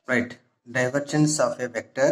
right divergence of a vector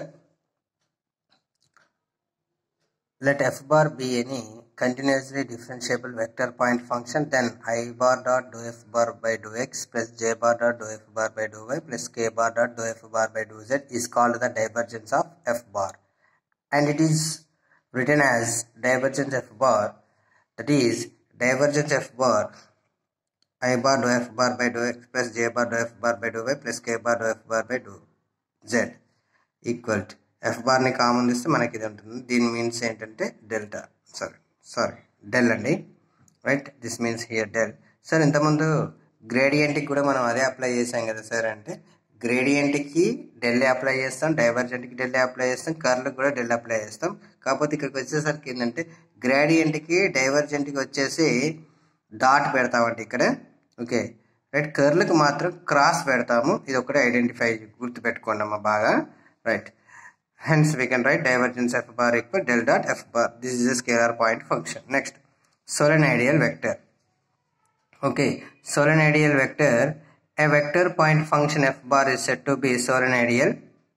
let f bar be any continuously differentiable vector point function then i bar dot dou f bar by dou x plus j bar dot dou f bar by dou y plus k bar dot dou f bar by dou z is called the divergence of f bar and it is written as divergence f bar that is divergence f bar i bar dou f bar by dou x plus j bar dou f bar by dou y plus k bar dou f bar by dou z equal to F బార్ని common తీస్తే మనకి ఇది ఉంటుంది దీని means ఏంటంటే delta sorry sorry del అండి right this means here del sir ఇంతకుముందు గ్రేడియంట్కి కూడా మనం అదే అప్లై చేసాం కదా సార్ అంటే గ్రేడియంట్కి డెల్ అప్లై చేస్తాం డైవర్జెంట్కి డెల్ అప్లై చేస్తాం కర్లకు కూడా డెల్ అప్లై చేస్తాం కాకపోతే ఇక్కడికి వచ్చేసరికి ఏంటంటే గ్రేడియంట్కి డైవర్జెంట్కి వచ్చేసి డాట్ పెడతామండి ఇక్కడ ఓకే రైట్ కర్లకు మాత్రం క్రాస్ పెడతాము ఇది ఒకటి ఐడెంటిఫై గుర్తుపెట్టుకోండి అమ్మా బాగా right hence we can write divergence f bar equal del dot f bar this is a scalar point function next solenoidal vector okay solenoidal vector a vector point function f bar is said to be solenoidal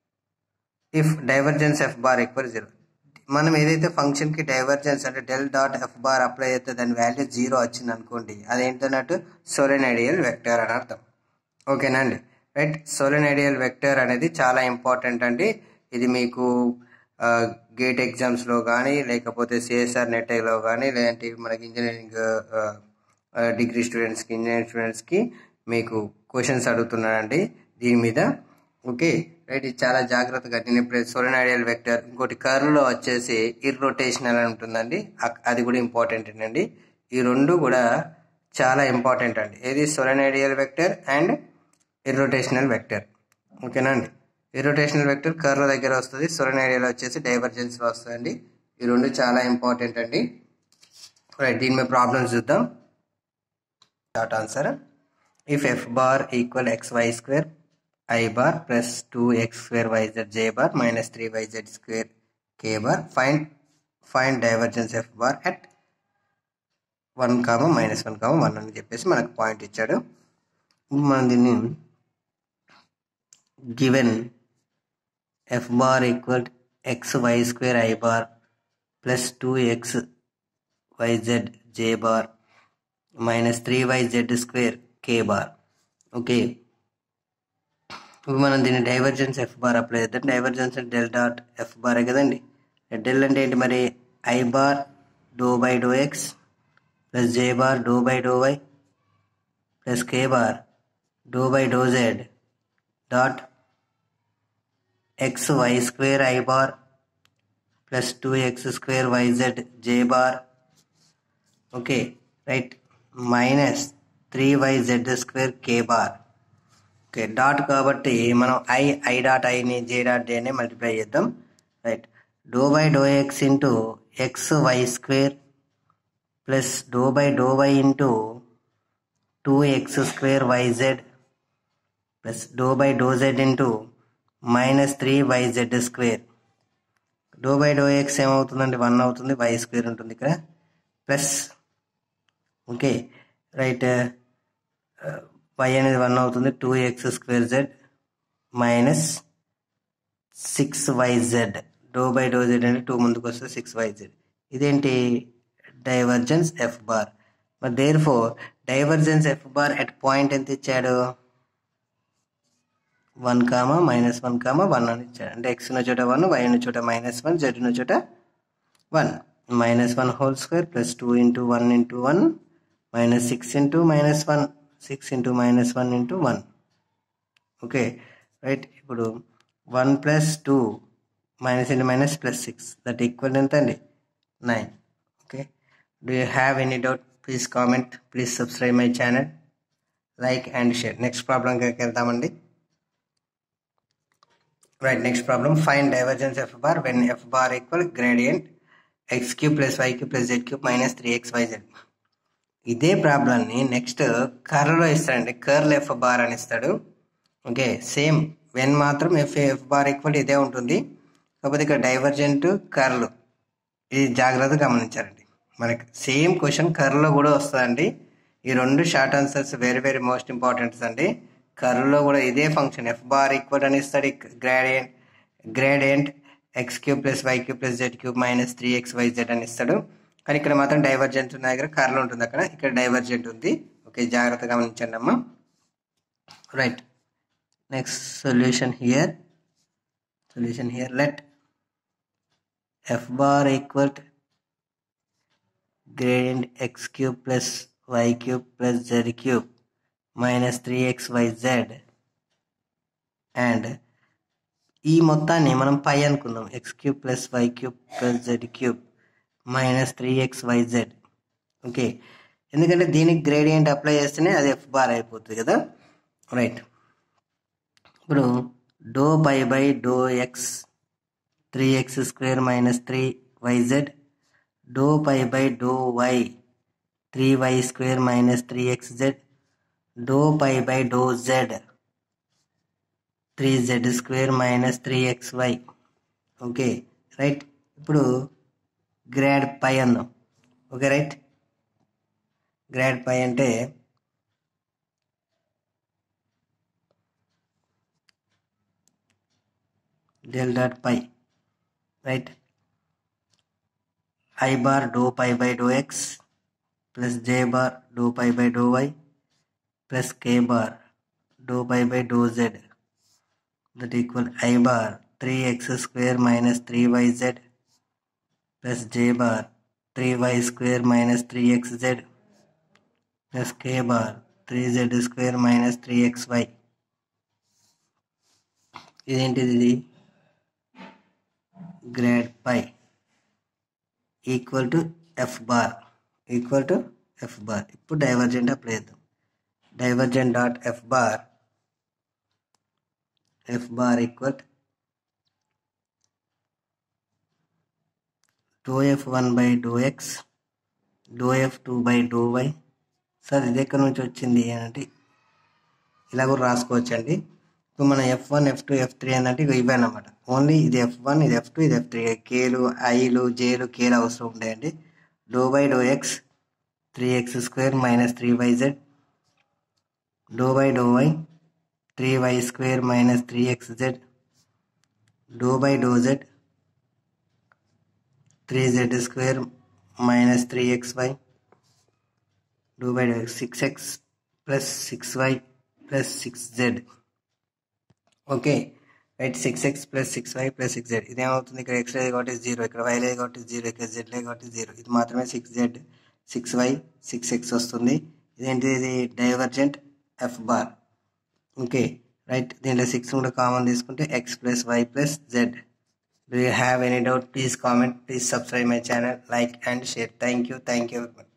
if divergence f bar equal zero మనం ఏదైతే function కి divergence అంటే del dot F bar apply అయితే దాని value zero వచ్చింది అనుకోండి అదేంటన్నట్టు సోలెనైడియల్ vector అని అర్థం ఓకేనా అండి రైట్ సోలెనైడియల్ వెక్టర్ అనేది చాలా ఇంపార్టెంట్ అండి ఇది మీకు గేట్ ఎగ్జామ్స్లో కానీ లేకపోతే సిఎస్ఆర్ నెట్లో కానీ లేదంటే మనకి ఇంజనీరింగ్ డిగ్రీ స్టూడెంట్స్కి ఇంజనీరింగ్ స్టూడెంట్స్కి మీకు క్వశ్చన్స్ అడుగుతున్నానండి దీని మీద ఓకే రైట్ ఇది చాలా జాగ్రత్తగా నేను ఇప్పుడు సోలనాడియల్ వెక్టర్ ఇంకోటి కర్వ్లో వచ్చేసి ఇర్రొటేషనల్ అని ఉంటుందండి అది కూడా ఇంపార్టెంట్ అండి ఈ రెండు కూడా చాలా ఇంపార్టెంట్ అండి ఏది solenoidal vector and irrotational vector ఓకేనా అండి ఇరోటేషనల్ వెక్టర్ కర్వ్ దగ్గర వస్తుంది సొలనైడియాలో వచ్చేసి డైవర్జెన్స్ వస్తుందండి ఈ రెండు చాలా ఇంపార్టెంట్ అండి రైట్ దీని మీద ప్రాబ్లమ్స్ చూద్దాం short answer if F bar equal X Y square I bar plus two X square Y Z J bar minus three Y Z square K bar find find divergence F bar at one comma minus one comma one అని చెప్పేసి మనకు point ఇచ్చాడు మనం దీన్ని given f bar equal x y square i bar plus 2x yz j bar minus 3yz square k bar okay ఇప్పుడు మనం దీన్ని divergence F bar apply చేద్దాం డైవర్జెన్స్ డెల్ డాట్ ఎఫ్ బారే కదండి డెల్ అంటే ఏంటి మరి I bar dou by dou X plus J bar dou by dou Y plus K bar dou by dou Z dot x y square i bar plus 2x square yz j bar okay right minus 3yz square k bar okay dot కాబట్టి మనం I I dot ఐని J dot జేని multiply చేద్దాం right dou by dou X into X Y square plus dou by dou Y into two X square Y Z plus dou by dou Z into minus three Y Z square dou by dou X ఏమవుతుందండి one అవుతుంది Y square ఉంటుంది ఇక్కడ plus okay right Y అనేది one అవుతుంది two X square Z minus six Y Z dou by dou Z అంటే two ముందుకు వస్తే six Y Z ఇదేంటి డైవర్జెన్స్ ఎఫ్ బార్ మరి therefore divergence F bar at point ఎంత ఇచ్చాడు one comma minus one comma one అని ఇచ్చాడు అంటే ఎక్స్ ఉన్న చోట వన్ వై ఉన్న చోట మైనస్ వన్ జెడ్ ఉన్న చోట one minus one whole square plus two into one into one minus six into minus one six into minus one into one okay right ఇప్పుడు one plus two minus into minus plus six that equal ఎంత అండి nine okay do you have any doubt please comment please subscribe my channel like and share next ప్రాబ్లంకి వెళ్తామండి right next problem find divergence f bar when f bar equal gradient x cube plus y cube plus z cube minus 3xyz ఇదే ప్రాబ్లంని next కర్వ్లో ఇస్తాడండి curl F bar అని ఇస్తాడు okay same when మాత్రం F F bar equal ఇదే ఉంటుంది కాకపోతే ఇక్కడ divergent curl ఇది జాగ్రత్తగా గమనించారండి మనకి సేమ్ క్వశ్చన్ కర్వ్లో కూడా వస్తుందండి ఈ రెండు short answers very very most importants అండి కర్వ్లో కూడా ఇదే ఫంక్షన్ ఎఫ్ బార్ ఈక్వల్ అని ఇస్తాడు gradient gradient X cube plus Y cube plus Z cube minus three X Y Z అని ఇస్తాడు కానీ ఇక్కడ మాత్రం డైవర్జెంట్ ఉన్న దగ్గర కర్ల్ ఉంటుంది అక్కడ ఇక్కడ డైవర్జెంట్ ఉంది ఓకే జాగ్రత్తగా గమనించండి అమ్మా right next solution here solution here let F bar equal gradient x cube plus y cube plus z cube minus 3xyz and ఈ మొత్తాన్ని మనం పై అనుకుందాం X cube plus Y cube plus Z cube minus three X Y Z okay ఎందుకంటే దీనికి gradient apply చేస్తేనే అది F bar అయిపోతుంది కదా రైట్ ఇప్పుడు dou phi by dou X three X square minus three Y Z dou phi by dou Y three Y square minus three X Z dou phi by dou Z three Z square minus three X Y okay right ఇప్పుడు grad phi అందాం okay right grad phi అంటే del dot phi right i bar dou pi by dou x plus j bar dou pi by dou y plus k bar dou pi by dou z that equal i bar 3x square minus 3yz plus j bar 3y square minus 3xz plus k bar 3z square minus 3xy ఇదేంటిది ఇది grad phi equal to F bar equal to F bar ఇప్పుడు divergent apply చేద్దాం divergent dot F bar F bar equal dou F one by dou X dou F two by dou Y sir ఇది ఎక్కడి నుంచి వచ్చింది అంటే ఇలా కూడా రాసుకోవచ్చండి ఇప్పుడు మన F one F two F three ఏంటంటే ఇవి ఇవే అనమాట ఓన్లీ ఇది ఎఫ్ వన్ ఇది ఎఫ్ టూ ఇది ఎఫ్ త్రీ కేలు ఐలు జేలు కేలు అవసరం ఉంటాయండి dou by dou X three X square minus three Y Z dou by dou Y three Y square minus three X Z dou by dou Z three Z square minus three X Y dou by dou X six X plus six Y plus six Z okay right six X plus six Y plus six Z ఇదేమవుతుంది ఇక్కడ X లేదు కాబట్టి zero ఇక్కడ why లేదు కాబట్టి zero ఇక్కడ Z లేదు కాబట్టి జీరో ఇది మాత్రమే six Z six Y six X వస్తుంది ఇదేంటి ఇది divergent F bar okay right దీంట్లో సిక్స్ కూడా కామన్ తీసుకుంటే X plus Y plus Z do you have any doubt please comment please subscribe my channel like and share thank you thank you